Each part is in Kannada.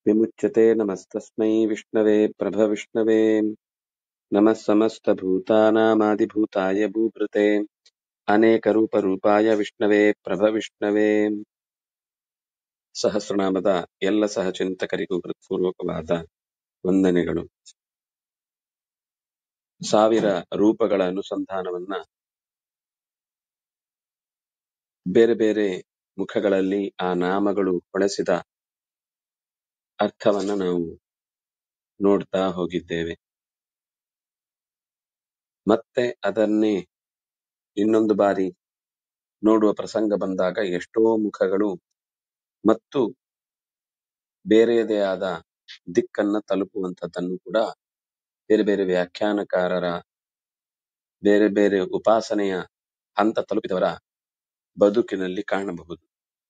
विमुच्यते नमस्तस्मै विष्णवे प्रभविष्णवे नमः समस्तभूतानामादिभूताय भूभृते ಅನೇಕರೂಪರೂಪಾಯ ವಿಷ್ಣವೇ ಪ್ರಭವಿಷ್ಣವೇ ಸಹಸ್ರನಾಮದ ಎಲ್ಲ ಸಹಚಿಂತಕರಿಗೂ ಹೃತ್ಪೂರ್ವಕವಾದ ವಂದನೆಗಳು ಸಾವಿರ ರೂಪಗಳ ಅನುಸಂಧಾನವನ್ನ ಬೇರೆ ಬೇರೆ ಮುಖಗಳಲ್ಲಿ ಆ ನಾಮಗಳು ಹೊಳೆಸಿದ ಅರ್ಥವನ್ನ ನಾವು ನೋಡ್ತಾ ಹೋಗಿದ್ದೇವೆ ಮತ್ತೆ ಅದನ್ನೇ ಇನ್ನೊಂದು ಬಾರಿ ನೋಡುವ ಪ್ರಸಂಗ ಬಂದಾಗ ಎಷ್ಟೋ ಮುಖಗಳು ಮತ್ತು ಬೇರೆಯದೇ ಆದ ದಿಕ್ಕನ್ನ ತಲುಪುವಂಥದ್ದನ್ನು ಕೂಡ ಬೇರೆ ಬೇರೆ ವ್ಯಾಖ್ಯಾನಕಾರರ ಬೇರೆ ಬೇರೆ ಉಪಾಸನೆಯ ಹಂತ ತಲುಪಿದವರ ಬದುಕಿನಲ್ಲಿ ಕಾಣಬಹುದು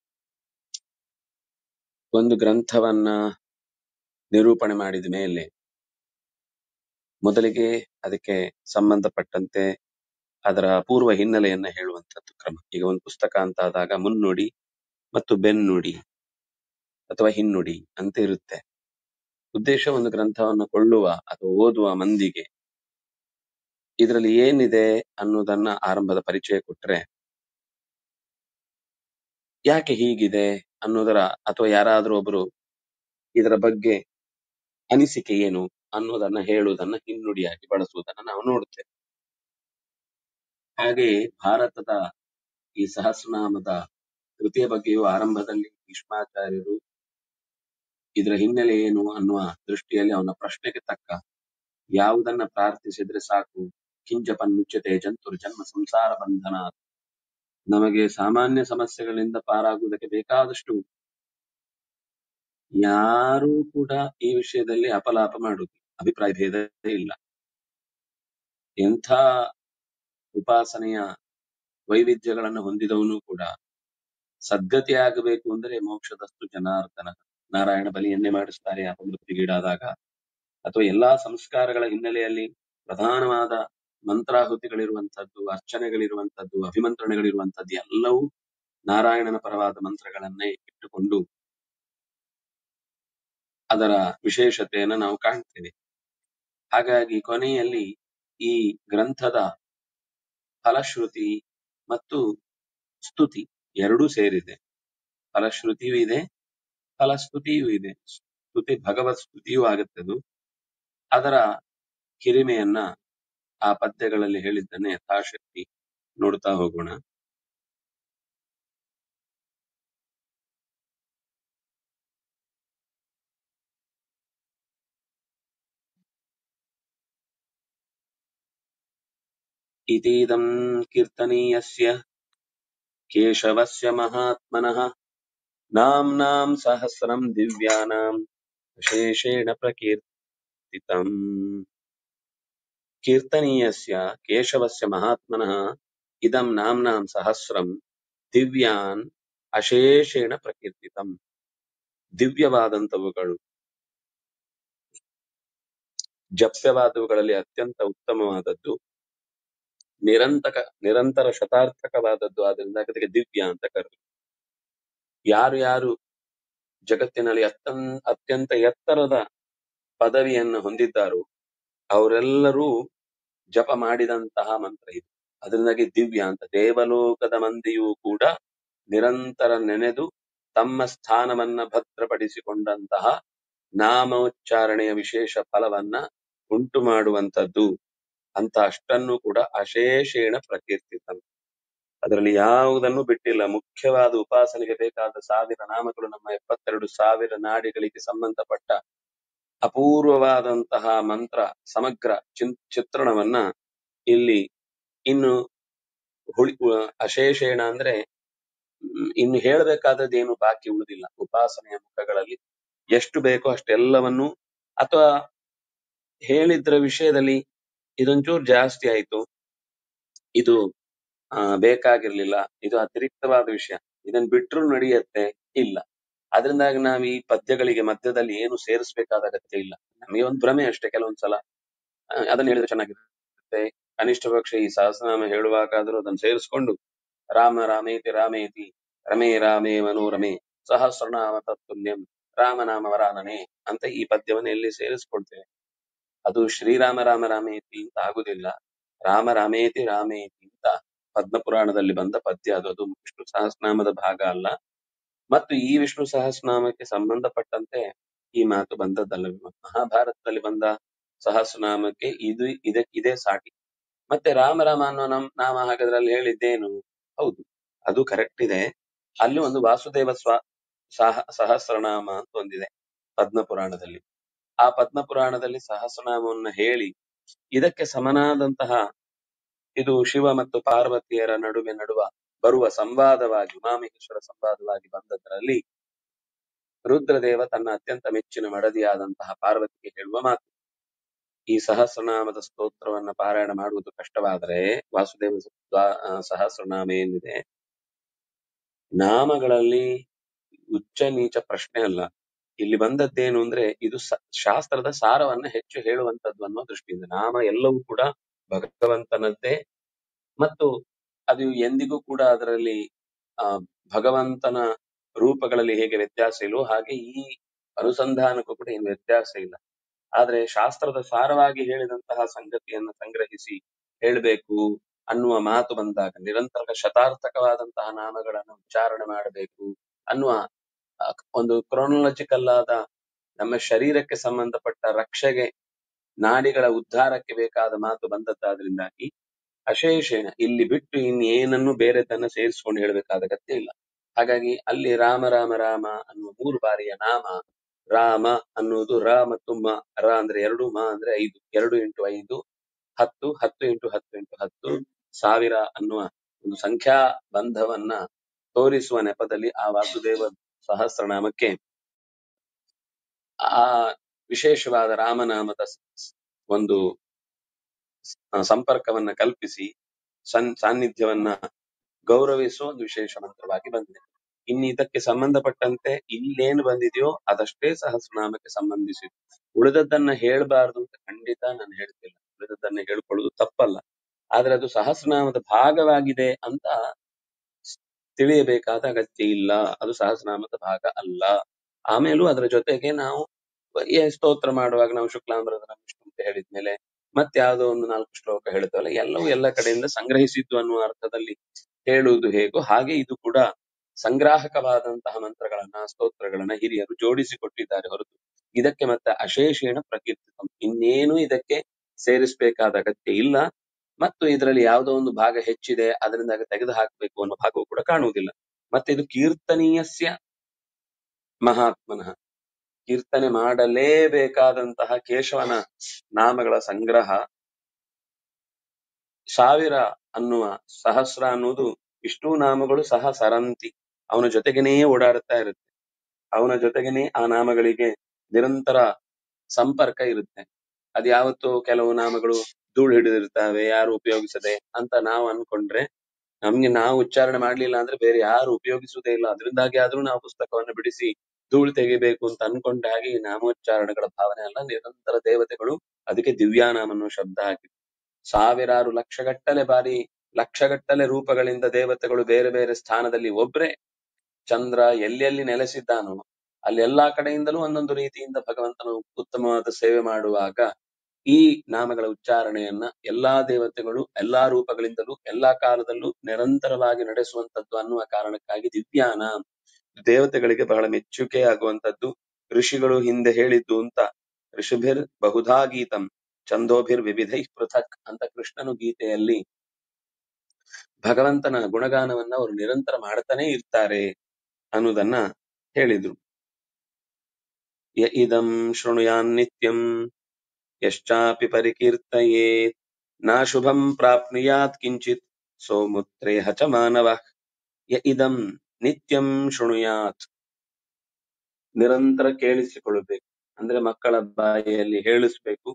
ಒಂದು ಗ್ರಂಥವನ್ನ ನಿರೂಪಣೆ ಮಾಡಿದ ಮೇಲೆ ಮೊದಲಿಗೆ ಅದಕ್ಕೆ ಸಂಬಂಧಪಟ್ಟಂತೆ ಅದರ ಪೂರ್ವ ಹಿನ್ನೆಲೆಯನ್ನ ಹೇಳುವಂತದ್ದು ಕ್ರಮ ಈಗ ಒಂದು ಪುಸ್ತಕ ಅಂತ ಆದಾಗ ಮುನ್ನುಡಿ ಮತ್ತು ಬೆನ್ನುಡಿ ಅಥವಾ ಹಿನ್ನುಡಿ ಅಂತ ಇರುತ್ತೆ ಉದ್ದೇಶ ಒಂದು ಗ್ರಂಥವನ್ನು ಕೊಳ್ಳುವ ಅಥವಾ ಓದುವ ಮಂದಿಗೆ ಇದರಲ್ಲಿ ಏನಿದೆ ಅನ್ನೋದನ್ನ ಆರಂಭದ ಪರಿಚಯ ಕೊಟ್ರೆ ಯಾಕೆ ಹೀಗಿದೆ ಅನ್ನೋದರ ಅಥವಾ ಯಾರಾದ್ರೂ ಒಬ್ರು ಇದರ ಬಗ್ಗೆ ಅನಿಸಿಕೆ ಏನು ಅನ್ನೋದನ್ನ ಹೇಳುವುದನ್ನ ಹಿನ್ನುಡಿಯಾಗಿ ಬಳಸುವುದನ್ನ ನಾವು ನೋಡುತ್ತೇವೆ ಹಾಗೆಯೇ ಭಾರತದ ಈ ಸಹಸ್ರನಾಮದ ಕೃತಿಯ ಬಗ್ಗೆಯೂ ಆರಂಭದಲ್ಲಿ ಭೀಷ್ಮಾಚಾರ್ಯರು ಇದರ ಹಿನ್ನೆಲೆ ಏನು ಅನ್ನುವ ದೃಷ್ಟಿಯಲ್ಲಿ ಅವನ ಪ್ರಶ್ನೆಗೆ ತಕ್ಕ ಯಾವುದನ್ನ ಪ್ರಾರ್ಥಿಸಿದ್ರೆ ಸಾಕು ಕಿಂಚಪನ್ಮುಚ್ಯತೆ ಜಂತುರ್ ಜನ್ಮ ಸಂಸಾರ ಬಂಧನ ನಮಗೆ ಸಾಮಾನ್ಯ ಸಮಸ್ಯೆಗಳಿಂದ ಪಾರಾಗುವುದಕ್ಕೆ ಬೇಕಾದಷ್ಟು ಯಾರೂ ಕೂಡ ಈ ವಿಷಯದಲ್ಲಿ ಅಪಲಾಪ ಮಾಡುವುದಿಲ್ಲ ಅಭಿಪ್ರಾಯ ಭೇದ ಇಲ್ಲ ಎಂಥ ಉಪಾಸನೆಯ ವೈವಿಧ್ಯಗಳನ್ನು ಹೊಂದಿದವನು ಕೂಡ ಸದ್ಗತಿ ಆಗಬೇಕು ಅಂದರೆ ಮೋಕ್ಷದಷ್ಟು ಜನಾರ್ದನ ನಾರಾಯಣ ಬಲಿಯನ್ನೇ ಮಾಡಿಸ್ತಾರೆ ಅಪಮೃತಿಗೀಡಾದಾಗ ಅಥವಾ ಎಲ್ಲಾ ಸಂಸ್ಕಾರಗಳ ಹಿನ್ನೆಲೆಯಲ್ಲಿ ಪ್ರಧಾನವಾದ ಮಂತ್ರಾಹುತಿಗಳಿರುವಂತದ್ದು ಅರ್ಚನೆಗಳಿರುವಂತದ್ದು ಅಭಿಮಂತ್ರಣಗಳಿರುವಂತದ್ದು ಎಲ್ಲವೂ ನಾರಾಯಣನ ಪರವಾದ ಮಂತ್ರಗಳನ್ನೇ ಇಟ್ಟುಕೊಂಡು ಅದರ ವಿಶೇಷತೆಯನ್ನು ನಾವು ಕಾಣ್ತೇವೆ ಹಾಗಾಗಿ ಕೊನೆಯಲ್ಲಿ ಈ ಗ್ರಂಥದ ಫಲಶ್ರುತಿ ಮತ್ತು ಸ್ತುತಿ ಎರಡೂ ಸೇರಿದೆ ಫಲಶ್ರುತಿಯೂ ಇದೆ ಫಲಸ್ತುತಿಯೂ ಇದೆ ಸ್ತುತಿ ಭಗವತ್ ಸ್ತುತಿಯೂ ಆಗುತ್ತದು ಅದರ ಹಿರಿಮೆಯನ್ನ ಆ ಪದ್ಯಗಳಲ್ಲಿ ಹೇಳಿದ್ದನ್ನೇ ಯಥಾಶಕ್ತಿ ನೋಡ್ತಾ ಹೋಗೋಣ ಇತೀದಂ ಕೀರ್ತನೀಯಸ್ಯ ಕೇಶವಸ್ಯ ಮಹಾತ್ಮನಃ ನಾಮ್ನಾಂ ಸಹಸ್ರಂ ದಿವ್ಯಾನಾಂ ವಿಶೇಷೇಣ ಪ್ರಕೀರ್ತಿತಂ ಕೀರ್ತನೀಯಸ್ಯ ಕೇಶವಸ್ಯ ಮಹಾತ್ಮನಃ ಇದಂ ನಾಮ್ನಾಂ ಸಹಸ್ರಂ ದಿವ್ಯಾನ್ ಅಶೇಷೇಣ ಪ್ರಕೀರ್ತಿತಂ ದಿವ್ಯವಾದಂತವುಗಳು ಜಪ್ಯವಾದವುಗಳಲ್ಲಿ ಅತ್ಯಂತ ಉತ್ತಮವಾದದ್ದು ನಿರಂತಕ ನಿರಂತರ ಶತಾರ್ಥಕವಾದದ್ದು ಆದ್ರಿಂದ ಅದಕ್ಕೆ ದಿವ್ಯ ಅಂತ ಕರೆದು ಯಾರು ಯಾರು ಜಗತ್ತಿನಲ್ಲಿ ಅತ್ಯಂ ಅತ್ಯಂತ ಎತ್ತರದ ಪದವಿಯನ್ನು ಹೊಂದಿದ್ದಾರೋ ಅವರೆಲ್ಲರೂ ಜಪ ಮಾಡಿದಂತಹ ಮಂತ್ರ ಇದು ಅದರಿಂದಾಗಿ ದಿವ್ಯ ಅಂತ ದೇವಲೋಕದ ಮಂದಿಯೂ ಕೂಡ ನಿರಂತರ ನೆನೆದು ತಮ್ಮ ಸ್ಥಾನವನ್ನ ಭದ್ರಪಡಿಸಿಕೊಂಡಂತಹ ನಾಮೋಚ್ಚಾರಣೆಯ ವಿಶೇಷ ಫಲವನ್ನ ಉಂಟು ಮಾಡುವಂತದ್ದು ಅಂತ ಅಷ್ಟನ್ನು ಕೂಡ ಅಶೇಷೇಣ ಪ್ರಕೀರ್ತಿತ ಅದರಲ್ಲಿ ಯಾವುದನ್ನು ಬಿಟ್ಟಿಲ್ಲ ಮುಖ್ಯವಾದ ಉಪಾಸನೆಗೆ ಬೇಕಾದ ಸಾವಿರ ನಾಮಗಳು ನಮ್ಮ ಎಪ್ಪತ್ತೆರಡು ಸಾವಿರ ನಾಡಿಗಳಿಗೆ ಸಂಬಂಧಪಟ್ಟ ಅಪೂರ್ವವಾದಂತಹ ಮಂತ್ರ ಸಮಗ್ರ ಚಿನ್ ಚಿತ್ರಣವನ್ನ ಇಲ್ಲಿ ಇನ್ನು ಹುಳಿ ಅಶೇಷೇಣ ಅಂದ್ರೆ ಹ್ಮ್, ಇನ್ನು ಹೇಳಬೇಕಾದದ್ದೇನು ಬಾಕಿ ಉಳಿದಿಲ್ಲ ಉಪಾಸನೆಯ ಮುಖಗಳಲ್ಲಿ ಎಷ್ಟು ಬೇಕೋ ಅಷ್ಟೆಲ್ಲವನ್ನು ಅಥವಾ ಹೇಳಿದ್ರ ವಿಷಯದಲ್ಲಿ ಇದೊಂಚೂರು ಜಾಸ್ತಿ ಆಯ್ತು ಇದು ಆ, ಬೇಕಾಗಿರ್ಲಿಲ್ಲ ಇದು ಅತಿರಿಕ್ತವಾದ ವಿಷಯ ಇದನ್ನ ಬಿಟ್ರು ನಡೆಯುತ್ತೆ ಇಲ್ಲ ಅದರಿಂದಾಗಿ ನಾವು ಈ ಪದ್ಯಗಳಿಗೆ ಮಧ್ಯದಲ್ಲಿ ಏನು ಸೇರಿಸಬೇಕಾದ ಅಗತ್ಯ ಇಲ್ಲ ನಮಗೆ ಒಂದು ಭ್ರಮೆ ಅಷ್ಟೇ ಕೆಲವೊಂದ್ಸಲ ಆ, ಅದನ್ನ ಹೇಳಿದ್ರೆ ಚೆನ್ನಾಗಿರುತ್ತೆ ಕನಿಷ್ಠ ಪಕ್ಷ ಈ ಸಹಸ್ರನಾಮ ಹೇಳುವಾಗಾದ್ರೂ ಅದನ್ನ ಸೇರಿಸ್ಕೊಂಡು ರಾಮ ರಾಮೇತಿ ರಾಮೇತಿ ರಮೇ ರಾಮೇ ಮನೋರಮೆ ಸಹಸ್ರನಾಮ ತತ್ತುಲ್ಯಂ ರಾಮನಾಮ ವರಾನನೆ ಅಂತ ಈ ಪದ್ಯವನ್ನು ಎಲ್ಲಿ ಸೇರಿಸ್ಕೊಳ್ತೇವೆ ಅದು ಶ್ರೀರಾಮ ರಾಮ ರಾಮೇತಿ ಅಂತ ಆಗುದಿಲ್ಲ ರಾಮ ರಾಮೇತಿ ರಾಮೇತಿ ಅಂತ ಪದ್ಮಪುರಾಣದಲ್ಲಿ ಬಂದ ಪದ್ಯ ಅದು ಅದು ವಿಷ್ಣು ಸಹಸ್ರನಾಮದ ಭಾಗ ಅಲ್ಲ ಮತ್ತು ಈ ವಿಷ್ಣು ಸಹಸ್ರನಾಮಕ್ಕೆ ಸಂಬಂಧಪಟ್ಟಂತೆ ಈ ಮಾತು ಬಂದದ್ದಲ್ಲ ಮಹಾಭಾರತದಲ್ಲಿ ಬಂದ ಸಹಸ್ರನಾಮಕ್ಕೆ ಇದು ಇದೇ ಇದೇ ಸಾಟಿ ಮತ್ತೆ ರಾಮ ರಾಮ ಅನ್ನೋ ನಮ್ ನಾಮ ಹಾಗಾದ್ರೆ ಅಲ್ಲಿ ಹೇಳಿದ್ದೇನು ಹೌದು ಅದು ಕರೆಕ್ಟ್ ಇದೆ ಅಲ್ಲಿ ಒಂದು ವಾಸುದೇವ ಸ್ವ ಸಹ ಸಹಸ್ರನಾಮ ಅಂತ ಒಂದಿದೆ ಪದ್ಮಪುರಾಣದಲ್ಲಿ ಆ ಪದ್ಮಪುರಾಣದಲ್ಲಿ ಸಹಸ್ರನಾಮವನ್ನು ಹೇಳಿ ಇದಕ್ಕೆ ಸಮನಾದಂತಹ ಇದು ಶಿವ ಮತ್ತು ಪಾರ್ವತಿಯರ ನಡುವೆ ನಡುವ ಬರುವ ಸಂವಾದವಾಗಿ ಉಮಾಮಹೇಶ್ವರ ಸಂವಾದವಾಗಿ ಬಂದದರಲ್ಲಿ ರುದ್ರದೇವ ತನ್ನ ಅತ್ಯಂತ ಮೆಚ್ಚಿನ ಮಡದಿಯಾದಂತಹ ಪಾರ್ವತಿಗೆ ಹೇಳುವ ಮಾತು ಈ ಸಹಸ್ರನಾಮದ ಸ್ತೋತ್ರವನ್ನ ಪಾರಾಯಣ ಮಾಡುವುದು ಕಷ್ಟವಾದರೆ ವಾಸುದೇವ ದ್ವಾ- ಆ, ಸಹಸ್ರನಾಮ ಏನಿದೆ ನಾಮಗಳಲ್ಲಿ ಉಚ್ಚ ನೀಚ ಪ್ರಶ್ನೆ ಅಲ್ಲ ಇಲ್ಲಿ ಬಂದದ್ದೇನು ಅಂದ್ರೆ ಇದು ಸ- ಶಾಸ್ತ್ರದ ಸಾರವನ್ನ ಹೆಚ್ಚು ಹೇಳುವಂತದ್ದು ಅನ್ನೋ ದೃಷ್ಟಿಯಿಂದ ನಾಮ ಎಲ್ಲವೂ ಕೂಡ ಭಗವಂತನದ್ದೇ ಮತ್ತು ಅದು ಎಂದಿಗೂ ಕೂಡ ಅದರಲ್ಲಿ ಆ ಭಗವಂತನ ರೂಪಗಳಲ್ಲಿ ಹೇಗೆ ವ್ಯತ್ಯಾಸ ಇಲ್ಲವೋ ಹಾಗೆ ಈ ಅನುಸಂಧಾನಕ್ಕೂ ಕೂಡ ಏನು ವ್ಯತ್ಯಾಸ ಇಲ್ಲ ಆದ್ರೆ ಶಾಸ್ತ್ರದ ಸಾರವಾಗಿ ಹೇಳಿದಂತಹ ಸಂಗತಿಯನ್ನು ಸಂಗ್ರಹಿಸಿ ಹೇಳಬೇಕು ಅನ್ನುವ ಮಾತು ಬಂದಾಗ ನಿರಂತರ ಶತಾರ್ಥಕವಾದಂತಹ ನಾಮಗಳನ್ನು ಉಚ್ಚಾರಣೆ ಮಾಡಬೇಕು ಅನ್ನುವ ಆ, ಒಂದು ಕ್ರೊನಾಲಜಿಕಲ್ ಆದ ನಮ್ಮ ಶರೀರಕ್ಕೆ ಸಂಬಂಧಪಟ್ಟ ರಕ್ಷೆಗೆ ನಾಡಿಗಳ ಉದ್ಧಾರಕ್ಕೆ ಬೇಕಾದ ಮಾತು ಬಂದದ್ದಾದ್ರಿಂದಾಗಿ ಅಶೇಷೇಣ ಇಲ್ಲಿ ಬಿಟ್ಟು ಇನ್ನೇನನ್ನು ಬೇರೆದನ್ನ ಸೇರಿಸ್ಕೊಂಡು ಹೇಳಬೇಕಾದ ಅಗತ್ಯ ಇಲ್ಲ ಹಾಗಾಗಿ ಅಲ್ಲಿ ರಾಮ ರಾಮ ರಾಮ ಅನ್ನುವ ಮೂರು ಬಾರಿಯ ನಾಮ ರಾಮ ಅನ್ನುವುದು ರ ಮತ್ತು ಮ ರ ಅಂದ್ರೆ ಎರಡು ಮ ಅಂದ್ರೆ ಐದು ಎರಡು ಇಂಟು ಐದು ಹತ್ತು ಹತ್ತು ಇಂಟು ಹತ್ತು ಇಂಟು ಹತ್ತು ಸಾವಿರ ಅನ್ನುವ ಒಂದು ಸಂಖ್ಯಾ ಬಂಧವನ್ನ ತೋರಿಸುವ ನೆಪದಲ್ಲಿ ಆ ವಾಸುದೇವ ಸಹಸ್ರನಾಮಕ್ಕೆ ಆ ವಿಶೇಷವಾದ ರಾಮನಾಮದ ಸ್- ಒಂದು ಆ, ಸಂಪರ್ಕವನ್ನ ಕಲ್ಪಿಸಿ ಸನ್ ಸಾನ್ನಿಧ್ಯವನ್ನ ಗೌರವಿಸುವ ಒಂದು ವಿಶೇಷ ಮಂತ್ರವಾಗಿ ಬಂದಿದೆ ಇನ್ನು ಇದಕ್ಕೆ ಸಂಬಂಧಪಟ್ಟಂತೆ ಇಲ್ಲೇನು ಬಂದಿದೆಯೋ ಅದಷ್ಟೇ ಸಹಸ್ರನಾಮಕ್ಕೆ ಸಂಬಂಧಿಸಿದ್ದು ಉಳಿದದ್ದನ್ನ ಹೇಳ್ಬಾರ್ದು ಅಂತ ಖಂಡಿತ ನಾನು ಹೇಳ್ತಿಲ್ಲ ಉಳಿದದ್ದನ್ನ ಹೇಳ್ಕೊಳ್ಳುವುದು ತಪ್ಪಲ್ಲ ಆದ್ರೆ ಅದು ಸಹಸ್ರನಾಮದ ಭಾಗವಾಗಿದೆ ಅಂತ ತಿಳಿಯಬೇಕಾದ ಅಗತ್ಯ ಇಲ್ಲ ಅದು ಸಹಸ್ರನಾಮದ ಭಾಗ ಅಲ್ಲ ಆಮೇಲೂ ಅದರ ಜೊತೆಗೆ ನಾವು ಏ ಸ್ತೋತ್ರ ಮಾಡುವಾಗ ನಾವು ಶುಕ್ಲಾಂಬರದ ವಿಷ್ಣು ಅಂತ ಹೇಳಿದ್ಮೇಲೆ ಮತ್ತೆ ಯಾವುದೋ ಒಂದು ನಾಲ್ಕು ಶ್ಲೋಕ ಹೇಳ್ತೇವಲ್ಲ ಎಲ್ಲವೂ ಎಲ್ಲ ಕಡೆಯಿಂದ ಸಂಗ್ರಹಿಸಿದ್ದು ಅನ್ನುವ ಅರ್ಥದಲ್ಲಿ ಹೇಳುವುದು ಹೇಗೋ ಹಾಗೆ ಇದು ಕೂಡ ಸಂಗ್ರಾಹಕವಾದಂತಹ ಮಂತ್ರಗಳನ್ನ ಸ್ತೋತ್ರಗಳನ್ನ ಹಿರಿಯರು ಜೋಡಿಸಿ ಕೊಟ್ಟಿದ್ದಾರೆ ಹೊರತು ಇದಕ್ಕೆ ಮತ್ತೆ ಅಶೇಷೇಣ ಪ್ರಕೀರ್ತಿತಂ ಇನ್ನೇನು ಇದಕ್ಕೆ ಸೇರಿಸಬೇಕಾದ ಅಗತ್ಯ ಇಲ್ಲ ಮತ್ತು ಇದರಲ್ಲಿ ಯಾವುದೋ ಒಂದು ಭಾಗ ಹೆಚ್ಚಿದೆ ಅದರಿಂದ ತೆಗೆದು ಹಾಕಬೇಕು ಅನ್ನೋ ಭಾಗವೂ ಕೂಡ ಕಾಣುವುದಿಲ್ಲ ಮತ್ತೆ ಇದು ಕೀರ್ತನೀಯಸ್ಯ ಮಹಾತ್ಮನಃ ಕೀರ್ತನೆ ಮಾಡಲೇಬೇಕಾದಂತಹ ಕೇಶವನ ನಾಮಗಳ ಸಂಗ್ರಹ ಸಾವಿರ ಅನ್ನುವ ಸಹಸ್ರ ಅನ್ನುವುದು ಇಷ್ಟೂ ನಾಮಗಳು ಸಹ ಸರಂತಿ ಅವನ ಜೊತೆಗೇನೇ ಓಡಾಡುತ್ತಾ ಇರುತ್ತೆ ಅವನ ಜೊತೆಗೇನೆ ಆ ನಾಮಗಳಿಗೆ ನಿರಂತರ ಸಂಪರ್ಕ ಇರುತ್ತೆ ಅದು ಯಾವತ್ತೂ ಕೆಲವು ನಾಮಗಳು ಧೂಳು ಹಿಡಿದಿರ್ತವೆ ಯಾರು ಉಪಯೋಗಿಸದೆ ಅಂತ ನಾವು ಅನ್ಕೊಂಡ್ರೆ ನಮ್ಗೆ ನಾವು ಉಚ್ಚಾರಣೆ ಮಾಡ್ಲಿಲ್ಲ ಅಂದ್ರೆ ಬೇರೆ ಯಾರು ಉಪಯೋಗಿಸುವುದೇ ಇಲ್ಲ ಅದರಿಂದಾಗಿ ಆದ್ರೂ ನಾವು ಪುಸ್ತಕವನ್ನು ಬಿಡಿಸಿ ಧೂಳು ತೆಗಿಬೇಕು ಅಂತ ಅನ್ಕೊಂಡ ಹಾಗೆ ಈ ನಾಮೋಚ್ಚಾರಣೆಗಳ ಭಾವನೆ ಅಲ್ಲ ನಿರಂತರ ದೇವತೆಗಳು ಅದಕ್ಕೆ ದಿವ್ಯಾನಾಮ ಅನ್ನೋ ಶಬ್ದ ಹಾಕಿ ಸಾವಿರಾರು ಲಕ್ಷಗಟ್ಟಲೆ ಬಾರಿ ಲಕ್ಷಗಟ್ಟಲೆ ರೂಪಗಳಿಂದ ದೇವತೆಗಳು ಬೇರೆ ಬೇರೆ ಸ್ಥಾನದಲ್ಲಿ ಒಬ್ರೆ ಚಂದ್ರ ಎಲ್ಲೆಲ್ಲಿ ನೆಲೆಸಿದ್ದಾನೋ ಅಲ್ಲಿ ಎಲ್ಲಾ ಕಡೆಯಿಂದಲೂ ಒಂದೊಂದು ರೀತಿಯಿಂದ ಭಗವಂತನು ಉತ್ತಮವಾದ ಸೇವೆ ಮಾಡುವಾಗ ಈ ನಾಮಗಳ ಉಚ್ಚಾರಣೆಯನ್ನ ಎಲ್ಲಾ ದೇವತೆಗಳು ಎಲ್ಲಾ ರೂಪಗಳಿಂದಲೂ ಎಲ್ಲಾ ಕಾಲದಲ್ಲೂ ನಿರಂತರವಾಗಿ ನಡೆಸುವಂತದ್ದು ಅನ್ನುವ ಕಾರಣಕ್ಕಾಗಿ ದಿವ್ಯಾನ ದೇವತೆಗಳಿಗೆ ಬಹಳ ಮೆಚ್ಚುಗೆ ಆಗುವಂತದ್ದು ಋಷಿಗಳು ಹಿಂದೆ ಹೇಳಿದ್ದು ಅಂತ ಋಷಿಭಿರ್ ಬಹುಧಾ ಗೀತಂ ಚಂದೋಭಿರ್ ವಿವಿಧೈ ಪೃಥಕ್ ಅಂತ ಕೃಷ್ಣನು ಗೀತೆಯಲ್ಲಿ ಭಗವಂತನ ಗುಣಗಾನವನ್ನ ಅವರು ನಿರಂತರ ಮಾಡ್ತಾನೆ ಇರ್ತಾರೆ ಅನ್ನುವುದನ್ನ ಹೇಳಿದ್ರು ಯ ಇದಂ ಶೃಣುಯಾನ್ ನಿತ್ಯಂ ಯಶ್ಚಾಪಿ ಪರಿಕೀರ್ತಯೇತ್ ನಾ ಶುಭಂ ಪ್ರಾಪ್ನುಯಾತ್ ಕಿಂಚಿತ್ ಸೋಮುತ್ರೇಹ ಚ ಮಾನವ ಯ ಇದಂ ನಿತ್ಯಂ ಶೃಣುಯಾತ್ ನಿರಂತರ ಕೇಳಿಸಿಕೊಳ್ಳಬೇಕು ಅಂದ್ರೆ ಮಕ್ಕಳ ಬಾಯಿಯಲ್ಲಿ ಹೇಳಿಸ್ಬೇಕು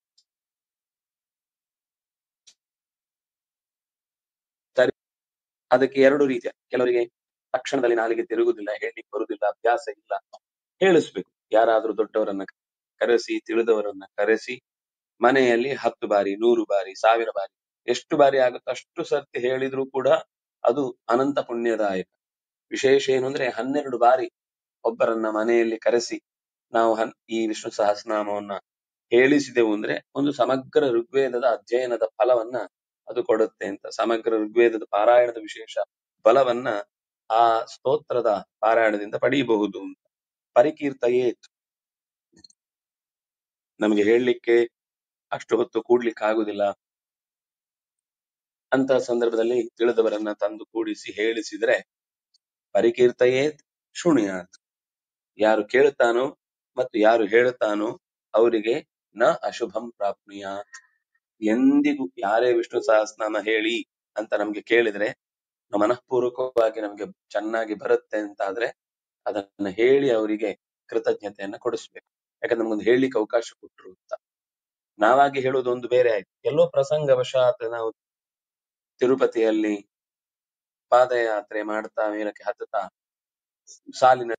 ಸರಿ ಅದಕ್ಕೆ ಎರಡು ರೀತಿಯ ಕೆಲವರಿಗೆ ತಕ್ಷಣದಲ್ಲಿ ನಾಲಿಗೆ ತಿರುಗುದಿಲ್ಲ ಹೇಳಲಿಕ್ಕೆ ಬರುದಿಲ್ಲ ಅಭ್ಯಾಸ ಇಲ್ಲ ಹೇಳಿಸ್ಬೇಕು ಯಾರಾದ್ರೂ ದೊಡ್ಡವರನ್ನ ಕರೆಸಿ ತಿಳಿದವರನ್ನ ಕರೆಸಿ ಮನೆಯಲ್ಲಿ ಹತ್ತು ಬಾರಿ ನೂರು ಬಾರಿ ಸಾವಿರ ಬಾರಿ ಎಷ್ಟು ಬಾರಿ ಆಗುತ್ತೋ ಅಷ್ಟು ಸರ್ತಿ ಹೇಳಿದ್ರೂ ಕೂಡ ಅದು ಅನಂತ ಪುಣ್ಯದಾಯಕ ವಿಶೇಷ ಏನು ಅಂದ್ರೆ ಹನ್ನೆರಡು ಬಾರಿ ಒಬ್ಬರನ್ನ ಮನೆಯಲ್ಲಿ ಕರೆಸಿ ನಾವು ಹನ್- ಈ ವಿಷ್ಣು ಸಹಸ್ರನಾಮವನ್ನ ಹೇಳಿಸಿದೆವು ಅಂದ್ರೆ ಒಂದು ಸಮಗ್ರ ಋಗ್ವೇದದ ಅಧ್ಯಯನದ ಫಲವನ್ನ ಅದು ಕೊಡುತ್ತೆ ಅಂತ ಸಮಗ್ರ ಋಗ್ವೇದದ ಪಾರಾಯಣದ ವಿಶೇಷ ಫಲವನ್ನ ಆ ಸ್ತೋತ್ರದ ಪಾರಾಯಣದಿಂದ ಪಡೆಯಬಹುದು ಅಂತ ಪರಿಕೀರ್ತಯೇ ನಮಗೆ ಹೇಳಲಿಕ್ಕೆ ಅಷ್ಟು ಹೊತ್ತು ಕೂಡ್ಲಿಕ್ಕೆ ಆಗುದಿಲ್ಲ ಅಂತ ಸಂದರ್ಭದಲ್ಲಿ ತಿಳಿದವರನ್ನ ತಂದು ಕೂಡಿಸಿ ಹೇಳಿಸಿದ್ರೆ ಪರಿಕೀರ್ತಯೇ ಶೃಣುಯಾತ್ ಯಾರು ಕೇಳುತ್ತಾನೋ ಮತ್ತು ಯಾರು ಹೇಳುತ್ತಾನೋ ಅವರಿಗೆ ನ ಅಶುಭಂ ಪ್ರಾಪ್ನುಯಾತ್ ಎಂದಿಗೂ ಯಾರೇ ವಿಷ್ಣು ಸಹಸ್ರನಾಮ ಹೇಳಿ ಅಂತ ನಮ್ಗೆ ಕೇಳಿದ್ರೆ ಮನಃಪೂರ್ವಕವಾಗಿ ನಮ್ಗೆ ಚೆನ್ನಾಗಿ ಬರುತ್ತೆ ಅಂತಾದ್ರೆ ಅದನ್ನ ಹೇಳಿ ಅವರಿಗೆ ಕೃತಜ್ಞತೆಯನ್ನ ಕೊಡಿಸ್ಬೇಕು ಯಾಕಂದ್ರೆ ನಮ್ಗೊಂದು ಹೇಳಲಿಕ್ಕೆ ಅವಕಾಶ ಕೊಟ್ರು ಅಂತ ನಾವಾಗಿ ಹೇಳೋದು ಒಂದು ಬೇರೆ ಆಯ್ತು ಎಲ್ಲೋ ಪ್ರಸಂಗವಶಾತ್ ನಾವು ತಿರುಪತಿಯಲ್ಲಿ ಪಾದಯಾತ್ರೆ ಮಾಡ್ತಾ ಮೇಲಕ್ಕೆ ಹತ್ತುತ್ತಾ ಸಾಲಿನ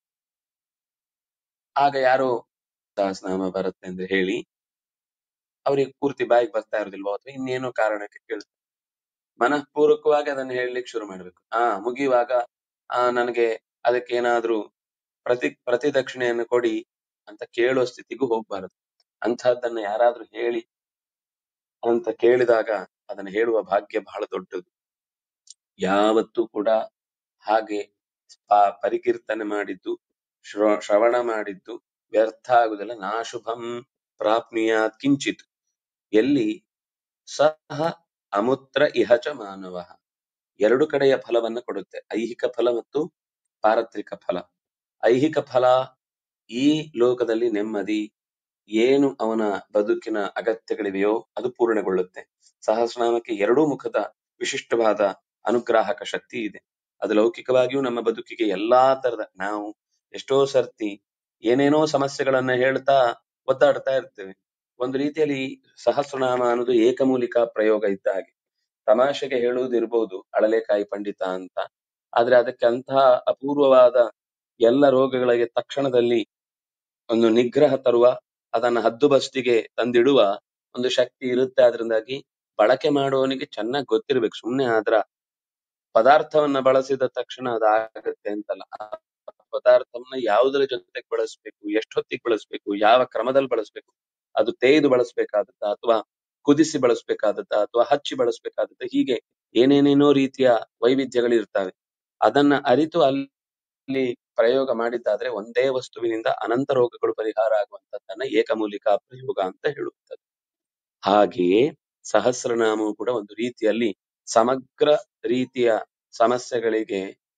ಆಗ ಯಾರೋ ಸಹಸ್ರನಾಮ ಬರುತ್ತೆ ಅಂತ ಹೇಳಿ ಅವರಿಗೆ ಪೂರ್ತಿ ಬಾಯಿಗೆ ಬರ್ತಾ ಇರೋದಿಲ್ವೋ ಅಥವಾ ಇನ್ನೇನೋ ಕಾರಣಕ್ಕೆ ಕೇಳ್ತಾರೆ ಮನಃಪೂರ್ವಕವಾಗಿ ಅದನ್ನ ಹೇಳಲಿಕ್ಕೆ ಶುರು ಮಾಡ್ಬೇಕು ಆ ಮುಗಿಯುವಾಗ ಆ ನನಗೆ ಅದಕ್ಕೆ ಏನಾದ್ರೂ ಪ್ರತಿ ಪ್ರತಿದಕ್ಷಿಣೆಯನ್ನು ಕೊಡಿ ಅಂತ ಕೇಳೋ ಸ್ಥಿತಿಗೂ ಹೋಗ್ಬಾರದು ಅಂಥದ್ದನ್ನ ಯಾರಾದ್ರೂ ಹೇಳಿ ಅಂತ ಕೇಳಿದಾಗ ಅದನ್ನ ಹೇಳುವ ಭಾಗ್ಯ ಬಹಳ ದೊಡ್ಡದು ಯಾವತ್ತೂ ಕೂಡ ಹಾಗೆ ಪ- ಪರಿಕೀರ್ತನೆ ಮಾಡಿದ್ದು ಶ್ರ- ಶ್ರವಣ ಮಾಡಿದ್ದು ವ್ಯರ್ಥ ಆಗುದಿಲ್ಲ ನಾಶುಭಂ ಪ್ರಾಪ್ನಿಯಾತ್ ಕಿಂಚಿತ್ ಎಲ್ಲಿ ಸಹ ಅಮುತ್ರ ಇಹಚ ಮಾನವ ಎರಡು ಕಡೆಯ ಫಲವನ್ನ ಕೊಡುತ್ತೆ ಐಹಿಕ ಫಲ ಮತ್ತು ಪಾರತ್ರಿಕ ಫಲ ಐಹಿಕ ಫಲ ಈ ಲೋಕದಲ್ಲಿ ನೆಮ್ಮದಿ ಏನು ಅವನ ಬದುಕಿನ ಅಗತ್ಯಗಳಿವೆಯೋ ಅದು ಪೂರ್ಣಗೊಳ್ಳುತ್ತೆ ಸಹಸ್ರನಾಮಕ್ಕೆ ಎರಡೂ ಮುಖದ ವಿಶಿಷ್ಟವಾದ ಅನುಗ್ರಾಹಕ ಶಕ್ತಿ ಇದೆ ಅದು ಲೌಕಿಕವಾಗಿಯೂ ನಮ್ಮ ಬದುಕಿಗೆ ಎಲ್ಲಾ ತರದ ನಾವು ಎಷ್ಟೋ ಸರ್ತಿ ಏನೇನೋ ಸಮಸ್ಯೆಗಳನ್ನ ಹೇಳ್ತಾ ಒದ್ದಾಡ್ತಾ ಇರ್ತೇವೆ ಒಂದು ರೀತಿಯಲ್ಲಿ ಸಹಸ್ರನಾಮ ಅನ್ನೋದು ಏಕಮೂಲಿಕ ಪ್ರಯೋಗ ಇದ್ದ ಹಾಗೆ ತಮಾಷೆಗೆ ಹೇಳುವುದಿರ್ಬೋದು ಅಳಲೆಕಾಯಿ ಪಂಡಿತ ಅಂತ ಆದ್ರೆ ಅದಕ್ಕೆ ಅಂತಹ ಅಪೂರ್ವವಾದ ಎಲ್ಲ ರೋಗಗಳಿಗೆ ತಕ್ಷಣದಲ್ಲಿ ಒಂದು ನಿಗ್ರಹ ತರುವ ಅದನ್ನ ಹದ್ದುಬಸ್ತಿಗೆ ತಂದಿಡುವ ಒಂದು ಶಕ್ತಿ ಇರುತ್ತೆ ಅದರಿಂದಾಗಿ ಬಳಕೆ ಮಾಡುವವನಿಗೆ ಚೆನ್ನಾಗಿ ಗೊತ್ತಿರ್ಬೇಕು ಸುಮ್ನೆ ಅದರ ಪದಾರ್ಥವನ್ನ ಬಳಸಿದ ತಕ್ಷಣ ಅದಾಗತ್ತೆ ಅಂತಲ್ಲ ಆ ಪದಾರ್ಥವನ್ನ ಯಾವುದರ ಜೊತೆಗೆ ಬಳಸ್ಬೇಕು ಎಷ್ಟೊತ್ತಿಗೆ ಬಳಸ್ಬೇಕು ಯಾವ ಕ್ರಮದಲ್ಲಿ ಬಳಸ್ಬೇಕು ಅದು ತೇಯ್ದು ಬಳಸ್ಬೇಕಾದತ್ತ ಅಥವಾ ಕುದಿಸಿ ಬಳಸ್ಬೇಕಾದತ್ತ ಅಥವಾ ಹಚ್ಚಿ ಬಳಸ್ಬೇಕಾದತ್ತ ಹೀಗೆ ಏನೇನೇನೋ ರೀತಿಯ ವೈವಿಧ್ಯಗಳಿರ್ತವೆ ಅದನ್ನ ಅರಿತು ಅಲ್ಲಿ ಪ್ರಯೋಗ ಮಾಡಿದ್ದಾದ್ರೆ ಒಂದೇ ವಸ್ತುವಿನಿಂದ ಅನಂತ ರೋಗಗಳು ಪರಿಹಾರ ಆಗುವಂತದ್ದನ್ನ ಏಕಮೂಲಿಕ ಪ್ರಯೋಗ ಅಂತ ಹೇಳುತ್ತದೆ ಹಾಗೆಯೇ ಸಹಸ್ರನಾಮವು ಕೂಡ ಒಂದು ರೀತಿಯಲ್ಲಿ ಸಮಗ್ರ ರೀತಿಯ ಸಮಸ್ಯೆಗಳಿಗೆ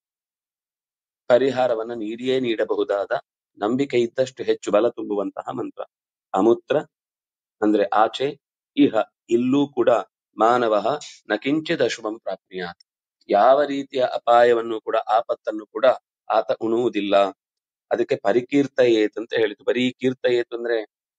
ಪರಿಹಾರವನ್ನ ನೀಡಿಯೇ ನೀಡಬಹುದಾದ ನಂಬಿಕೆ ಇದ್ದಷ್ಟು ಹೆಚ್ಚು ಬಲ ತುಂಬುವಂತಹ ಮಂತ್ರ ಅಮೂತ್ರ ಅಂದ್ರೆ ಆಚೆ ಇಹ ಇಲ್ಲೂ ಕೂಡ ಮಾನವ ನಕಿಂಚಿದ ಅಶುಭಂ ಪ್ರಾಪ್ನಿಯಾತ್ ಯಾವ ರೀತಿಯ ಅಪಾಯವನ್ನು ಕೂಡ ಆಪತ್ತನ್ನು ಕೂಡ ಆತ ಉಣುವುದಿಲ್ಲ ಅದಕ್ಕೆ ಪರಿಕೀರ್ತಯೇತ್ ಅಂತ ಹೇಳಿತು ಬರೀ ಕೀರ್ತಯೇತ್ ಅಂದ್ರೆ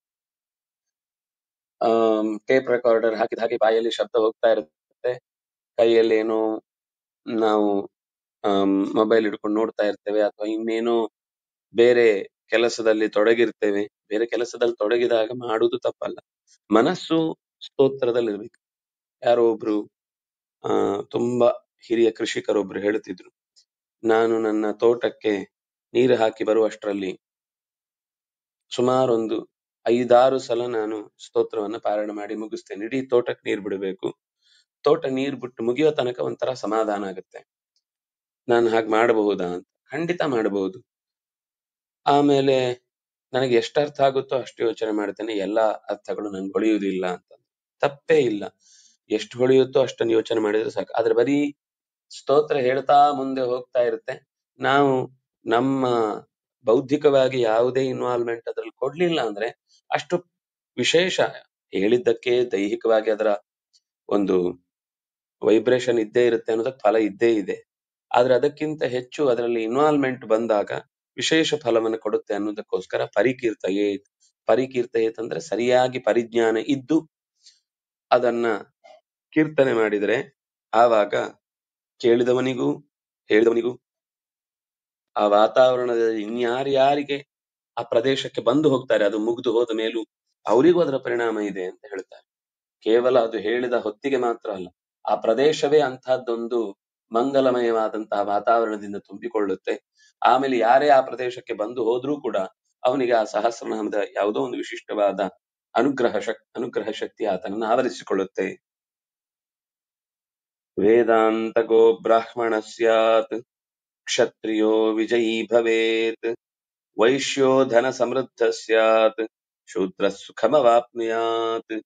ಆಮ್ ಟೇಪ್ ರೆಕಾರ್ಡರ್ ಹಾಕಿದ ಹಾಗೆ ಬಾಯಲ್ಲಿ ಶಬ್ದ ಹೋಗ್ತಾ ಇರುತ್ತೆ ಕೈಯಲ್ಲಿ ಏನೋ ನಾವು ಮೊಬೈಲ್ ಹಿಡ್ಕೊಂಡು ನೋಡ್ತಾ ಇರ್ತೇವೆ ಅಥವಾ ಇನ್ನೇನೋ ಬೇರೆ ಕೆಲಸದಲ್ಲಿ ತೊಡಗಿರ್ತೇವೆ ಬೇರೆ ಕೆಲಸದಲ್ಲಿ ತೊಡಗಿದಾಗ ಮಾಡುವುದು ತಪ್ಪಲ್ಲ ಮನಸ್ಸು ಸ್ತೋತ್ರದಲ್ಲಿರ್ಬೇಕು ಯಾರೋ ಒಬ್ರು ಆ ತುಂಬಾ ಹಿರಿಯ ಕೃಷಿಕರೊಬ್ರು ಹೇಳುತ್ತಿದ್ರು ನಾನು ನನ್ನ ತೋಟಕ್ಕೆ ನೀರು ಹಾಕಿ ಬರುವಷ್ಟರಲ್ಲಿ ಸುಮಾರು ಒಂದು ಐದಾರು ಸಲ ನಾನು ಸ್ತೋತ್ರವನ್ನ ಪಾರಾಯಣ ಮಾಡಿ ಮುಗಿಸ್ತೇನೆ ಇಡೀ ತೋಟಕ್ಕೆ ನೀರ್ ಬಿಡಬೇಕು ತೋಟ ನೀರ್ ಬಿಟ್ಟು ಮುಗಿಯೋ ತನಕ ಒಂಥರ ಸಮಾಧಾನ ಆಗುತ್ತೆ ನಾನು ಹಾಗೆ ಮಾಡಬಹುದಾ ಅಂತ ಖಂಡಿತ ಮಾಡಬಹುದು ಆಮೇಲೆ ನನಗೆ ಎಷ್ಟು ಅರ್ಥ ಆಗುತ್ತೋ ಅಷ್ಟು ಯೋಚನೆ ಮಾಡ್ತೇನೆ ಎಲ್ಲಾ ಅರ್ಥಗಳು ನಂಗೆ ಹೊಳೆಯುವುದಿಲ್ಲ ಅಂತ ತಪ್ಪೇ ಇಲ್ಲ ಎಷ್ಟು ಹೊಳೆಯುತ್ತೋ ಅಷ್ಟನ್ನು ಯೋಚನೆ ಮಾಡಿದ್ರೆ ಸಾಕು ಆದ್ರೆ ಬರೀ ಸ್ತೋತ್ರ ಹೇಳ್ತಾ ಮುಂದೆ ಹೋಗ್ತಾ ಇರುತ್ತೆ ನಾವು ನಮ್ಮ ಬೌದ್ಧಿಕವಾಗಿ ಯಾವುದೇ ಇನ್ವಾಲ್ವ್ಮೆಂಟ್ ಅದ್ರಲ್ಲಿ ಕೊಡ್ಲಿಲ್ಲ ಅಂದ್ರೆ ಅಷ್ಟು ವಿಶೇಷ ಹೇಳಿದ್ದಕ್ಕೆ ದೈಹಿಕವಾಗಿ ಅದರ ಒಂದು ವೈಬ್ರೇಷನ್ ಇದ್ದೇ ಇರುತ್ತೆ ಅನ್ನೋದಕ್ಕೆ ಫಲ ಇದ್ದೇ ಇದೆ ಆದ್ರೆ ಅದಕ್ಕಿಂತ ಹೆಚ್ಚು ಅದರಲ್ಲಿ ಇನ್ವಾಲ್ವ್ಮೆಂಟ್ ಬಂದಾಗ ವಿಶೇಷ ಫಲವನ್ನು ಕೊಡುತ್ತೆ ಅನ್ನೋದಕ್ಕೋಸ್ಕರ ಪರಿಕೀರ್ತಯೇತ್ ಪರಿಕೀರ್ತಯೇತ್ ಅಂದ್ರೆ ಸರಿಯಾಗಿ ಪರಿಜ್ಞಾನ ಇದ್ದು ಅದನ್ನ ಕೀರ್ತನೆ ಮಾಡಿದ್ರೆ ಆವಾಗ ಕೇಳಿದವನಿಗೂ ಹೇಳಿದವನಿಗೂ ಆ ವಾತಾವರಣದಲ್ಲಿ ಇನ್ಯಾರ್ಯಾರಿಗೆ ಆ ಪ್ರದೇಶಕ್ಕೆ ಬಂದು ಹೋಗ್ತಾರೆ ಅದು ಮುಗಿದು ಹೋದ ಮೇಲೂ ಅವರಿಗೂ ಅದರ ಪರಿಣಾಮ ಇದೆ ಅಂತ ಹೇಳ್ತಾರೆ ಕೇವಲ ಅದು ಹೇಳಿದ ಹೊತ್ತಿಗೆ ಮಾತ್ರ ಅಲ್ಲ ಆ ಪ್ರದೇಶವೇ ಅಂತಹದ್ದೊಂದು ಮಂಗಲಮಯವಾದಂತಹ ವಾತಾವರಣದಿಂದ ತುಂಬಿಕೊಳ್ಳುತ್ತೆ ಆಮೇಲೆ ಯಾರೇ ಆ ಪ್ರದೇಶಕ್ಕೆ ಬಂದು ಹೋದ್ರೂ ಕೂಡ ಅವನಿಗೆ ಆ ಸಹಸ್ರನಾಮದ ಯಾವುದೋ ಒಂದು ವಿಶಿಷ್ಟವಾದ ಅನುಗ್ರಹ ಶಕ್ ಅನುಗ್ರಹ ಶಕ್ತಿ ಆತನನ್ನು ಆವರಿಸಿಕೊಳ್ಳುತ್ತೆ ವೇದಾಂತ ಗೋ ಬ್ರಾಹ್ಮಣ ಸ್ಯಾತ್ ಕ್ಷತ್ರಿಯೋ ವಿಜಯೀ ಭವೇತ್ ವೈಶ್ಯೋ ಧನ ಸಮೃದ್ಧ ಸ್ಯಾತ್ ಶೂದ್ರ ಸುಖಮವಾಪ್ನುಯಾತ್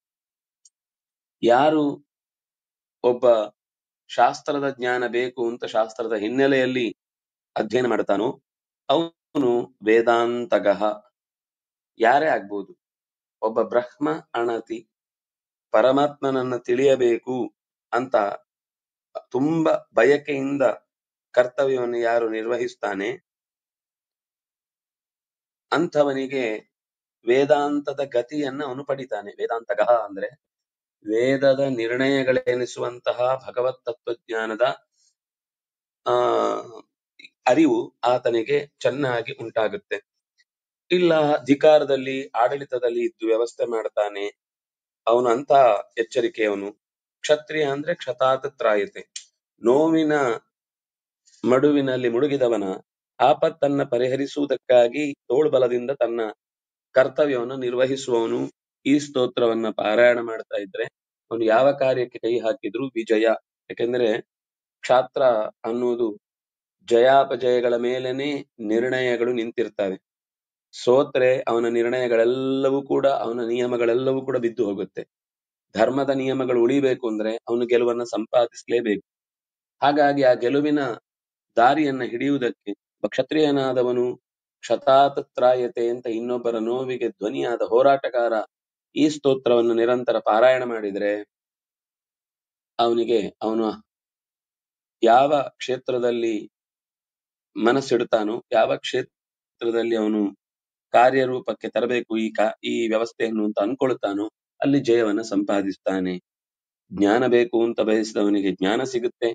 ಯಾರು ಒಬ್ಬ ಶಾಸ್ತ್ರದ ಜ್ಞಾನ ಬೇಕು ಅಂತ ಶಾಸ್ತ್ರದ ಹಿನ್ನೆಲೆಯಲ್ಲಿ ಅಧ್ಯಯನ ಮಾಡ್ತಾನೋ ಅವನು ವೇದಾಂತಗಹ ಯಾರೇ ಆಗ್ಬೋದು ಒಬ್ಬ ಬ್ರಹ್ಮ ಅಣತಿ ಪರಮಾತ್ಮನನ್ನ ತಿಳಿಯಬೇಕು ಅಂತ ತುಂಬಾ ಬಯಕೆಯಿಂದ ಕರ್ತವ್ಯವನ್ನು ಯಾರು ನಿರ್ವಹಿಸ್ತಾನೆ ಅಂಥವನಿಗೆ ವೇದಾಂತದ ಗತಿಯನ್ನ ಅವನು ಪಡಿತಾನೆ ವೇದಾಂತಗಹ ಅಂದ್ರೆ ವೇದದ ನಿರ್ಣಯಗಳೆನಿಸುವಂತಹ ಭಗವತ್ ತತ್ವಜ್ಞಾನದ ಆ ಅರಿವು ಆತನಿಗೆ ಚೆನ್ನಾಗಿ ಉಂಟಾಗುತ್ತೆ ಇಲ್ಲ ಅಧಿಕಾರದಲ್ಲಿ ಆಡಳಿತದಲ್ಲಿ ಇದ್ದು ವ್ಯವಸ್ಥೆ ಮಾಡ್ತಾನೆ ಅವನು ಅಂತ ಎಚ್ಚರಿಕೆಯವನು ಕ್ಷತ್ರಿಯ ಅಂದ್ರೆ ಕ್ಷತಾತ್ ತ್ರಾಯತೆ ನೋವಿನ ಮಡುವಿನಲ್ಲಿ ಮುಳುಗಿದವನ ಆಪತ್ತನ್ನ ಪರಿಹರಿಸುವುದಕ್ಕಾಗಿ ತೋಳ್ಬಲದಿಂದ ತನ್ನ ಕರ್ತವ್ಯವನ್ನು ನಿರ್ವಹಿಸುವವನು ಈ ಸ್ತೋತ್ರವನ್ನ ಪಾರಾಯಣ ಮಾಡ್ತಾ ಇದ್ರೆ ಅವನು ಯಾವ ಕಾರ್ಯಕ್ಕೆ ಕೈ ಹಾಕಿದ್ರು ವಿಜಯ ಯಾಕೆಂದ್ರೆ ಕ್ಷಾತ್ರ ಅನ್ನುವುದು ಜಯಾಪಜಯಗಳ ಮೇಲೇನೆ ನಿರ್ಣಯಗಳು ನಿಂತಿರ್ತವೆ ಸೋತ್ರೆ ಅವನ ನಿರ್ಣಯಗಳೆಲ್ಲವೂ ಕೂಡ ಅವನ ನಿಯಮಗಳೆಲ್ಲವೂ ಕೂಡ ಬಿದ್ದು ಹೋಗುತ್ತೆ ಧರ್ಮದ ನಿಯಮಗಳು ಉಳಿಬೇಕು ಅಂದ್ರೆ ಅವನು ಗೆಲುವನ್ನ ಸಂಪಾದಿಸಲೇಬೇಕು ಹಾಗಾಗಿ ಆ ಗೆಲುವಿನ ದಾರಿಯನ್ನ ಹಿಡಿಯುವುದಕ್ಕೆ ಒಬ್ಬ ಕ್ಷತ್ರಿಯನಾದವನು ಕ್ಷತಾತತ್ರಾಯತೆ ಅಂತ ಇನ್ನೊಬ್ಬರ ನೋವಿಗೆ ಧ್ವನಿಯಾದ ಹೋರಾಟಗಾರ ಈ ಸ್ತೋತ್ರವನ್ನು ನಿರಂತರ ಪಾರಾಯಣ ಮಾಡಿದ್ರೆ ಅವನಿಗೆ ಅವನು ಯಾವ ಕ್ಷೇತ್ರದಲ್ಲಿ ಮನಸ್ಸಿಡ್ತಾನೋ ಯಾವ ಕ್ಷೇತ್ರದಲ್ಲಿ ಅವನು ಕಾರ್ಯರೂಪಕ್ಕೆ ತರಬೇಕು ಈ ಕಾ ಈ ವ್ಯವಸ್ಥೆಯನ್ನು ಅಂತ ಅನ್ಕೊಳ್ತಾನೋ ಅಲ್ಲಿ ಜಯವನ್ನ ಸಂಪಾದಿಸ್ತಾನೆ ಜ್ಞಾನ ಬೇಕು ಅಂತ ಬಯಸಿದವನಿಗೆ ಜ್ಞಾನ ಸಿಗುತ್ತೆ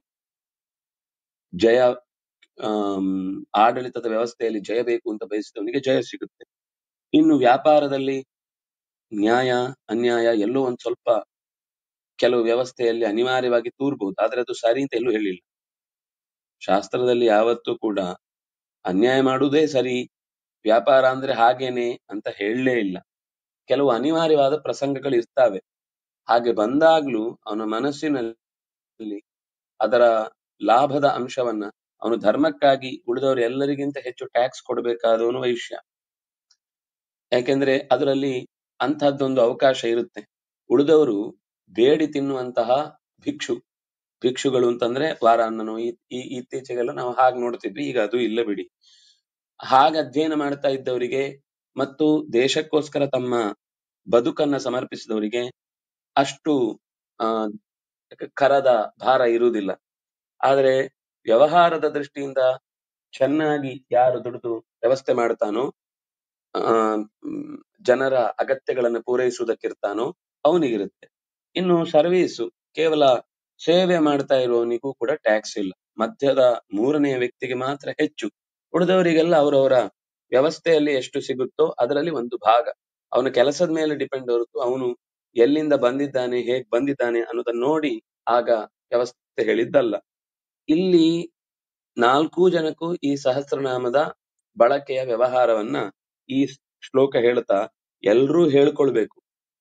ಜಯ ಆಮ್, ಆಡಳಿತದ ವ್ಯವಸ್ಥೆಯಲ್ಲಿ ಜಯ ಬೇಕು ಅಂತ ಬಯಸಿದವನಿಗೆ ಜಯ ಸಿಗುತ್ತೆ ಇನ್ನು ವ್ಯಾಪಾರದಲ್ಲಿ ನ್ಯಾಯ ಅನ್ಯಾಯ ಎಲ್ಲೋ ಒಂದ್ ಸ್ವಲ್ಪ ಕೆಲವು ವ್ಯವಸ್ಥೆಯಲ್ಲಿ ಅನಿವಾರ್ಯವಾಗಿ ತೂರ್ಬಹುದು ಆದ್ರೆ ಅದು ಸರಿ ಅಂತ ಎಲ್ಲೂ ಹೇಳಿಲ್ಲ ಶಾಸ್ತ್ರದಲ್ಲಿ ಯಾವತ್ತೂ ಕೂಡ ಅನ್ಯಾಯ ಮಾಡುವುದೇ ಸರಿ ವ್ಯಾಪಾರ ಅಂದ್ರೆ ಹಾಗೇನೆ ಅಂತ ಹೇಳಲೇ ಇಲ್ಲ ಕೆಲವು ಅನಿವಾರ್ಯವಾದ ಪ್ರಸಂಗಗಳು ಇರ್ತಾವೆ ಹಾಗೆ ಬಂದಾಗ್ಲೂ ಅವನ ಮನಸ್ಸಿನಲ್ಲಿ ಅದರ ಲಾಭದ ಅಂಶವನ್ನ ಅವನು ಧರ್ಮಕ್ಕಾಗಿ ಉಳಿದವರು ಎಲ್ಲರಿಗಿಂತ ಹೆಚ್ಚು ಟ್ಯಾಕ್ಸ್ ಕೊಡಬೇಕಾದವನು ವೈಶ್ಯ ಯಾಕೆಂದ್ರೆ ಅದರಲ್ಲಿ ಅಂತಹದ್ದೊಂದು ಅವಕಾಶ ಇರುತ್ತೆ ಉಳಿದವರು ಬೇಡಿ ತಿನ್ನುವಂತಹ ಭಿಕ್ಷು ಭಿಕ್ಷುಗಳು ಅಂತಂದ್ರೆ ವಾರ ಅನ್ನನು ಈ ಈ- ಇತ್ತೀಚೆಗೆಲ್ಲ ನಾವು ಹಾಗೆ ನೋಡ್ತಿದ್ವಿ ಈಗ ಅದು ಇಲ್ಲ ಬಿಡಿ ಹಾಗೆ ಅಧ್ಯಯನ ಮಾಡ್ತಾ ಇದ್ದವರಿಗೆ ಮತ್ತು ದೇಶಕ್ಕೋಸ್ಕರ ತಮ್ಮ ಬದುಕನ್ನ ಸಮರ್ಪಿಸಿದವರಿಗೆ ಅಷ್ಟು ಆ ಕರದ ಭಾರ ಇರುವುದಿಲ್ಲ ಆದ್ರೆ ವ್ಯವಹಾರದ ದೃಷ್ಟಿಯಿಂದ ಚೆನ್ನಾಗಿ ಯಾರು ದುಡಿದು ವ್ಯವಸ್ಥೆ ಮಾಡ್ತಾನೋ ಆ ಮ್, ಜನರ ಅಗತ್ಯಗಳನ್ನು ಪೂರೈಸುವುದಕ್ಕಿರ್ತಾನೋ ಅವನಿಗಿರುತ್ತೆ ಇನ್ನು ಸರ್ವೀಸು ಕೇವಲ ಸೇವೆ ಮಾಡ್ತಾ ಇರುವವನಿಗೂ ಕೂಡ ಟ್ಯಾಕ್ಸ್ ಇಲ್ಲ ಮಧ್ಯದ ಮೂರನೆಯ ವ್ಯಕ್ತಿಗೆ ಮಾತ್ರ ಹೆಚ್ಚು ಉಳಿದವರಿಗೆಲ್ಲ ಅವರವರ ವ್ಯವಸ್ಥೆಯಲ್ಲಿ ಎಷ್ಟು ಸಿಗುತ್ತೋ ಅದರಲ್ಲಿ ಒಂದು ಭಾಗ ಅವನ ಕೆಲಸದ ಮೇಲೆ ಡಿಪೆಂಡ್ ಹೊರತು ಅವನು ಎಲ್ಲಿಂದ ಬಂದಿದ್ದಾನೆ ಹೇಗ್ ಬಂದಿದ್ದಾನೆ ಅನ್ನೋದನ್ನ ನೋಡಿ ಆಗ ವ್ಯವಸ್ಥೆ ಹೇಳಿದ್ದಲ್ಲ ಇಲ್ಲಿ ನಾಲ್ಕು ಜನಕ್ಕೂ ಈ ಸಹಸ್ರನಾಮದ ಬಳಕೆಯ ವ್ಯವಹಾರವನ್ನ ಈ ಶ್ಲೋಕ ಹೇಳ್ತಾ ಎಲ್ರೂ ಹೇಳ್ಕೊಳ್ಬೇಕು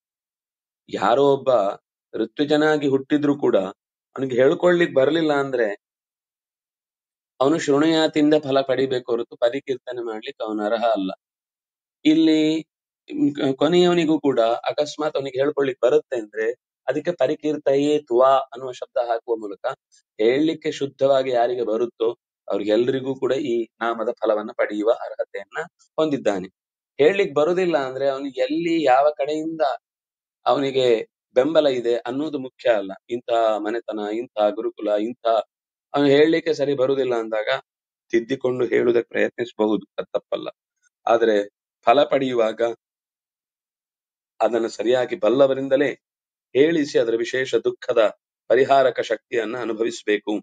ಯಾರೋ ಒಬ್ಬ ಋತ್ವಿಜನಾಗಿ ಹುಟ್ಟಿದ್ರು ಕೂಡ ಅವನಿಗೆ ಹೇಳ್ಕೊಳ್ಲಿಕ್ ಬರ್ಲಿಲ್ಲ ಅಂದ್ರೆ ಅವನು ಶೃಣುಯಾತಿಂದ ಫಲ ಪಡಿಬೇಕು ಹೊರತು ಪರಿಕೀರ್ತನೆ ಮಾಡ್ಲಿಕ್ಕೆ ಅವನ ಅರ್ಹ ಅಲ್ಲ ಇಲ್ಲಿ ಮ್, ಕೊನೆಯವನಿಗೂ ಕೂಡ ಅಕಸ್ಮಾತ್ ಅವನಿಗೆ ಹೇಳ್ಕೊಳ್ಲಿಕ್ ಬರುತ್ತೆ ಅಂದ್ರೆ ಅದಕ್ಕೆ ಪರಿಕೀರ್ತಯೇ ತುವಾ ಅನ್ನುವ ಶಬ್ದ ಹಾಕುವ ಮೂಲಕ ಹೇಳಲಿಕ್ಕೆ ಶುದ್ಧವಾಗಿ ಯಾರಿಗೆ ಬರುತ್ತೋ ಅವ್ರಿಗೆಲ್ರಿಗೂ ಕೂಡ ಈ ನಾಮದ ಫಲವನ್ನ ಪಡೆಯುವ ಅರ್ಹತೆಯನ್ನ ಹೊಂದಿದ್ದಾನೆ ಹೇಳಲಿಕ್ ಬರುದಿಲ್ಲ ಅಂದ್ರೆ ಅವನಿಗೆ ಎಲ್ಲಿ ಯಾವ ಕಡೆಯಿಂದ ಅವನಿಗೆ ಬೆಂಬಲ ಇದೆ ಅನ್ನೋದು ಮುಖ್ಯ ಅಲ್ಲ ಇಂತಹ ಮನೆತನ ಇಂತಹ ಗುರುಕುಲ ಇಂತಹ ಅವನು ಹೇಳಲಿಕ್ಕೆ ಸರಿ ಬರುದಿಲ್ಲ ಅಂದಾಗ ತಿದ್ದಿಕೊಂಡು ಹೇಳುವುದಕ್ಕೆ ಪ್ರಯತ್ನಿಸಬಹುದು ಅದು ತಪ್ಪಲ್ಲ ಆದ್ರೆ ಫಲ ಪಡೆಯುವಾಗ ಅದನ್ನು ಸರಿಯಾಗಿ ಬಲ್ಲವರಿಂದಲೇ ಹೇಳಿಸಿ ಅದರ ವಿಶೇಷ ದುಃಖದ ಪರಿಹಾರಕ ಶಕ್ತಿಯನ್ನ ಅನುಭವಿಸಬೇಕು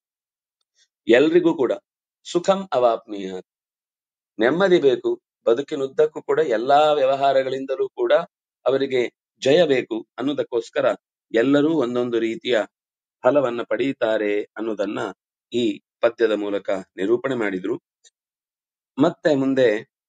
ಎಲ್ರಿಗೂ ಕೂಡ ಸುಖಂ ಅವಾಪ್ನೀಯ ನೆಮ್ಮದಿ ಬೇಕು ಬದುಕಿನುದ್ದಕ್ಕೂ ಕೂಡ ಎಲ್ಲಾ ವ್ಯವಹಾರಗಳಿಂದಲೂ ಕೂಡ ಅವರಿಗೆ ಜಯ ಬೇಕು ಅನ್ನೋದಕ್ಕೋಸ್ಕರ ಎಲ್ಲರೂ ಒಂದೊಂದು ರೀತಿಯ ಫಲವನ್ನ ಪಡೆಯುತ್ತಾರೆ ಅನ್ನೋದನ್ನ ಈ ಪದ್ಯದ ಮೂಲಕ ನಿರೂಪಣೆ ಮಾಡಿದ್ರು ಮತ್ತೆ ಮುಂದೆ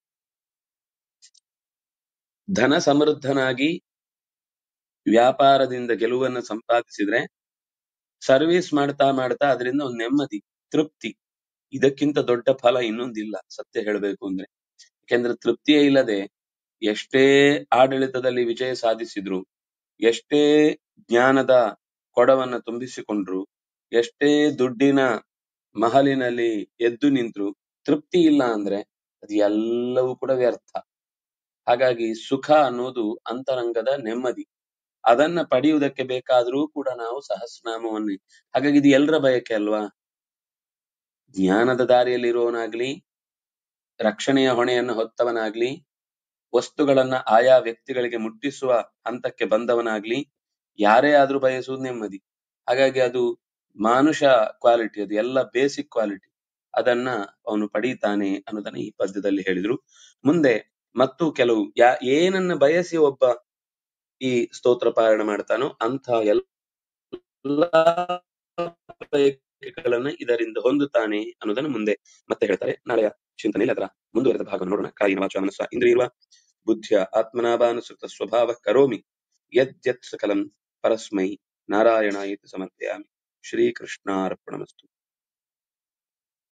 ಧನ ಸಮೃದ್ಧನಾಗಿ ವ್ಯಾಪಾರದಿಂದ ಗೆಲುವನ್ನು ಸಂಪಾದಿಸಿದ್ರೆ ಸರ್ವಿಸ್ ಮಾಡ್ತಾ ಮಾಡ್ತಾ ಅದರಿಂದ ಒಂದು ನೆಮ್ಮದಿ ತೃಪ್ತಿ ಇದಕ್ಕಿಂತ ದೊಡ್ಡ ಫಲ ಇನ್ನೊಂದಿಲ್ಲ ಸತ್ಯ ಹೇಳಬೇಕು ಅಂದ್ರೆ ಯಾಕೆಂದ್ರೆ ತೃಪ್ತಿಯೇ ಇಲ್ಲದೆ ಎಷ್ಟೇ ಆಡಳಿತದಲ್ಲಿ ವಿಜಯ ಸಾಧಿಸಿದ್ರು ಎಷ್ಟೇ ಜ್ಞಾನದ ಕೊಡವನ್ನ ತುಂಬಿಸಿಕೊಂಡ್ರು ಎಷ್ಟೇ ದುಡ್ಡಿನ ಮಹಲಿನಲ್ಲಿ ಎದ್ದು ನಿಂತ್ರು ತೃಪ್ತಿ ಇಲ್ಲ ಅಂದ್ರೆ ಅದು ಎಲ್ಲವೂ ಕೂಡ ವ್ಯರ್ಥ ಹಾಗಾಗಿ ಸುಖ ಅನ್ನೋದು ಅಂತರಂಗದ ನೆಮ್ಮದಿ ಅದನ್ನ ಪಡೆಯುವುದಕ್ಕೆ ಬೇಕಾದರೂ ಕೂಡ ನಾವು ಸಹಸ್ರನಾಮವನ್ನೇ ಹಾಗಾಗಿ ಇದು ಎಲ್ಲರ ಬಯಕೆ ಅಲ್ವಾ ಜ್ಞಾನದ ದಾರಿಯಲ್ಲಿರುವವನಾಗ್ಲಿ ರಕ್ಷಣೆಯ ಹೊಣೆಯನ್ನು ಹೊತ್ತವನಾಗ್ಲಿ ವಸ್ತುಗಳನ್ನ ಆಯಾ ವ್ಯಕ್ತಿಗಳಿಗೆ ಮುಟ್ಟಿಸುವ ಹಂತಕ್ಕೆ ಬಂದವನಾಗ್ಲಿ ಯಾರೇ ಆದ್ರೂ ಬಯಸುವುದು ನೆಮ್ಮದಿ ಹಾಗಾಗಿ ಅದು ಮಾನುಷ ಕ್ವಾಲಿಟಿ ಅದು ಎಲ್ಲ ಬೇಸಿಕ್ ಕ್ವಾಲಿಟಿ ಅದನ್ನ ಅವನು ಪಡೀತಾನೆ ಅನ್ನೋದನ್ನ ಈ ಪದ್ಯದಲ್ಲಿ ಹೇಳಿದ್ರು ಮುಂದೆ ಮತ್ತು ಕೆಲವು ಯಾ ಏನನ್ನ ಬಯಸಿ ಒಬ್ಬ ಈ ಸ್ತೋತ್ರ ಪಾರಾಯಣ ಮಾಡ್ತಾನೋ ಅಂತ ಎಲ್ಲ ಬಯಕೆಗಳನ್ನ ಇದರಿಂದ ಹೊಂದುತ್ತಾನೆ ಅನ್ನೋದನ್ನ ಮುಂದೆ ಮತ್ತೆ ಹೇಳ್ತಾರೆ ನಾಳೆಯ ಚಿಂತನೆಯಲ್ಲಿ ಅದರ ಮುಂದುವರೆದ ಭಾಗವನ್ನು ನೋಡೋಣ ಕಾಯಿನ ವಾಚ ಮನಸ್ಸ ಇಂದ್ರಿಯ ಬುದ್ಧಿಯ ಆತ್ಮನಾಭಾನುಸೃತ ಸ್ವಭಾವ ಕರೋಮಿ ಯತ್ ಸಕಲಂ ಪರಸ್ಮೈ ನಾರಾಯಣಾಯಿತಿ ಸಮರ್ಪಯಾಮಿ ಶ್ರೀಕೃಷ್ಣಾರ್ಪಣಮಸ್ತು